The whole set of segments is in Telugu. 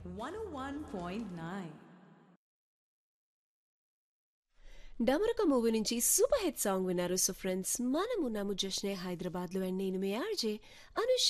101.9. డమరక మూవీ నుంచి సూపర్ హిట్ సాంగ్ విన్నారు సో ఫ్రెండ్స్ మనము నమ్ము జష్నే హైదరాబాద్ లో అండ్ నేను మీ ఆర్జే అనుష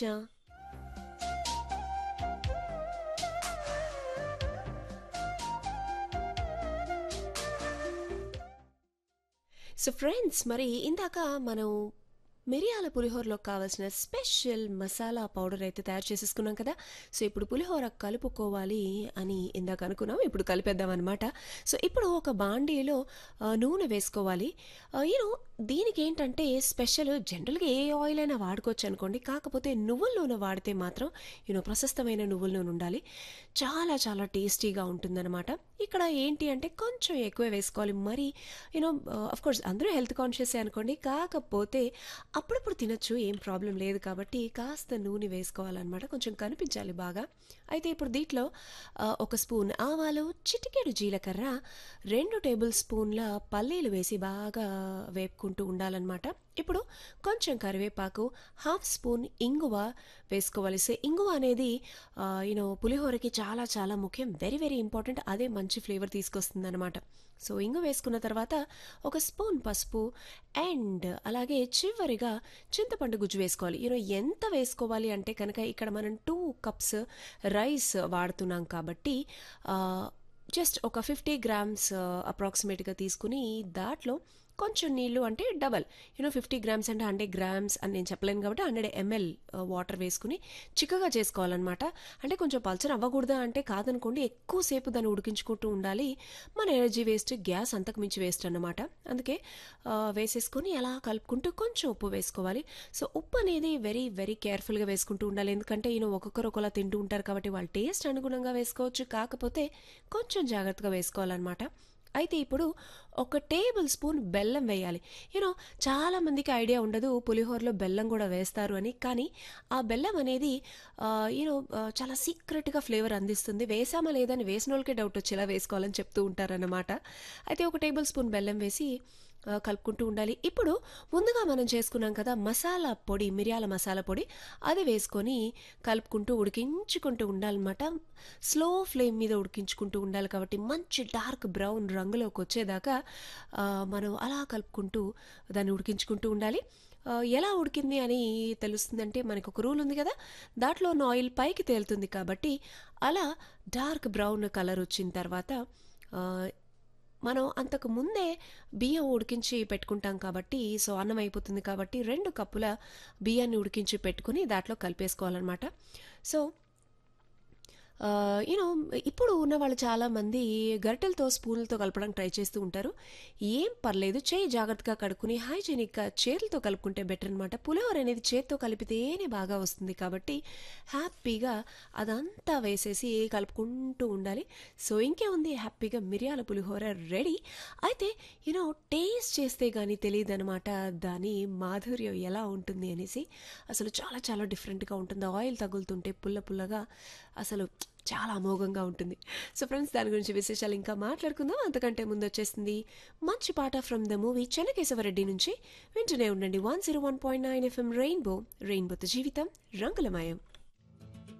సో ఫ్రెండ్స్ మరి ఇందాక మనం మిరియాల పులిహోరలో కావాల్సిన స్పెషల్ మసాలా పౌడర్ అయితే తయారు చేసేసుకున్నాం కదా సో ఇప్పుడు పులిహోర కలుపుకోవాలి అని ఇందాక అనుకున్నాం ఇప్పుడు కలిపేద్దాం అనమాట సో ఇప్పుడు ఒక బాండీలో ఆ, నూనె వేసుకోవాలి యూనో దీనికి ఏంటంటే స్పెషల్ జనరల్గా ఏ ఆయిల్ అయినా వాడుకోవచ్చు అనుకోండి కాకపోతే నువ్వుల నూనె వాడితే మాత్రం యూనో ప్రశస్తమైన నువ్వుల నూనె ఉండాలి చాలా చాలా టేస్టీగా ఉంటుందన్నమాట ఇక్కడ ఏంటి అంటే కొంచెం ఎక్కువ వేసుకోవాలి మరి యూనో అఫ్ కోర్స్ అందరూ హెల్త్ కాన్షియస్ అనుకోండి కాకపోతే అప్పుడప్పుడు తినొచ్చు ఏం ప్రాబ్లం లేదు కాబట్టి కాస్త నూనె వేసుకోవాలన్నమాట కొంచెం కనిపించాలి బాగా అయితే ఇప్పుడు దీంట్లో ఆ, ఒక స్పూన్ ఆవాలు చిటికెడు జీలకర్ర రెండు టేబుల్ స్పూన్ల పల్లీలు వేసి బాగా వేపుకుంటూ ఉండాలన్నమాట ఇప్పుడు కొంచెం కరివేపాకు హాఫ్ స్పూన్ ఇంగువ వేసుకోవాలి సో ఇంగువ అనేది యూనో పులిహోరకి చాలా చాలా ముఖ్యం వెరీ వెరీ ఇంపార్టెంట్ అదే మంచి ఫ్లేవర్ తీసుకొస్తుంది అనమాట సో ఇంగు వేసుకున్న తర్వాత ఒక స్పూన్ పసుపు అండ్ అలాగే చివరిగా చింతపండు గుజ్జు వేసుకోవాలి యూనో ఎంత వేసుకోవాలి అంటే కనుక ఇక్కడ మనం టూ కప్స్ రైస్ వాడుతున్నాం కాబట్టి జస్ట్ ఒక ఫిఫ్టీ గ్రామ్స్ అప్రాక్సిమేట్గా తీసుకుని దాంట్లో కొంచెం నీళ్లు అంటే డబల్ యూనో ఫిఫ్టీ గ్రామ్స్ అంటే హండ్రెడ్ గ్రామ్స్ అని నేను చెప్పలేను కాబట్టి హండ్రెడ్ ఎంఎల్ వాటర్ వేసుకుని చిక్కగా చేసుకోవాలన్నమాట అంటే కొంచెం పల్చర్ అవ్వకూడదా అంటే కాదనుకోండి ఎక్కువసేపు దాన్ని ఉడికించుకుంటూ ఉండాలి మన ఎనర్జీ వేస్ట్ గ్యాస్ అంతకు మించి వేస్ట్ అన్నమాట అందుకే ఆ, వేసేసుకొని అలా కలుపుకుంటూ కొంచెం ఉప్పు వేసుకోవాలి సో ఉప్పు అనేది వెరీ వెరీ కేర్ఫుల్గా వేసుకుంటూ ఉండాలి ఎందుకంటే ఈయన ఒక్కొక్కరు ఒకలా తింటూ ఉంటారు కాబట్టి వాళ్ళ టేస్ట్ అనుగుణంగా వేసుకోవచ్చు కాకపోతే కొంచెం జాగ్రత్తగా వేసుకోవాలన్నమాట అయితే ఇప్పుడు ఒక టేబుల్ స్పూన్ బెల్లం వేయాలి యూనో చాలా మందికి ఐడియా ఉండదు పులిహోరలో బెల్లం కూడా వేస్తారు అని కానీ ఆ బెల్లం అనేది యూనో చాలా సీక్రెట్గా ఫ్లేవర్ అందిస్తుంది వేసామా లేదని వేసిన వాళ్ళకే డౌట్ వచ్చి ఇలా వేసుకోవాలని చెప్తూ ఉంటారన్నమాట అయితే ఒక టేబుల్ స్పూన్ బెల్లం వేసి ఆ, కలుపుకుంటూ ఉండాలి ఇప్పుడు ముందుగా మనం చేసుకున్నాం కదా మసాలా పొడి మిరియాల మసాలా పొడి అది వేసుకొని కలుపుకుంటూ ఉడికించుకుంటూ ఉండాలన్నమాట స్లో ఫ్లేమ్ మీద ఉడికించుకుంటూ ఉండాలి కాబట్టి మంచి డార్క్ బ్రౌన్ రంగులోకి వచ్చేదాకా ఆ, మనం అలా కలుపుకుంటూ దాన్ని ఉడికించుకుంటూ ఉండాలి ఆ, ఎలా ఉడికింది అని తెలుస్తుందంటే మనకు ఒక రూల్ ఉంది కదా దాంట్లో ఉన్న ఆయిల్ పైకి తేలుతుంది కాబట్టి అలా డార్క్ బ్రౌన్ కలర్ వచ్చిన తర్వాత ఆ, మనం అంతకు ముందే బియ్యం ఉడికించి పెట్టుకుంటాం కాబట్టి సో అన్నం అయిపోతుంది కాబట్టి రెండు కప్పుల బియ్యాన్ని ఉడికించి పెట్టుకుని దాంట్లో కలిపేసుకోవాలన్నమాట సో యూనో ఇప్పుడు ఉన్న వాళ్ళు చాలామంది గరిటెలతో స్పూన్లతో కలపడానికి ట్రై చేస్తూ ఉంటారు ఏం పర్లేదు చేయి జాగ్రత్తగా కడుక్కుని హైజీనిక్గా చేతులతో కలుపుకుంటే బెటర్ అనమాట పులిహోర అనేది చేత్తో కలిపితేనే బాగా వస్తుంది కాబట్టి హ్యాపీగా అదంతా వేసేసి కలుపుకుంటూ ఉండాలి సో ఇంకేముంది హ్యాపీగా మిరియాల పులిహోర రెడీ అయితే యూనో టేస్ట్ చేస్తే కానీ తెలియదు అనమాట దాని మాధుర్యం ఎలా ఉంటుంది అనేసి అసలు చాలా చాలా డిఫరెంట్గా ఉంటుంది ఆయిల్ తగులుతుంటే పుల్ల పుల్లగా అసలు చాలా అమోఘంగా ఉంటుంది సో ఫ్రెండ్స్ దాని గురించి విశేషాలు ఇంకా మాట్లాడుకుందాం అంతకంటే ముందు వచ్చేసింది మంచి పాట ఫ్రమ్ ద మూవీ చెన్నకేశవరెడ్డి నుంచి వింటూనే ఉండండి one zero one point nine FM rainbow రెయిన్బోతో జీవితం రంగులమయం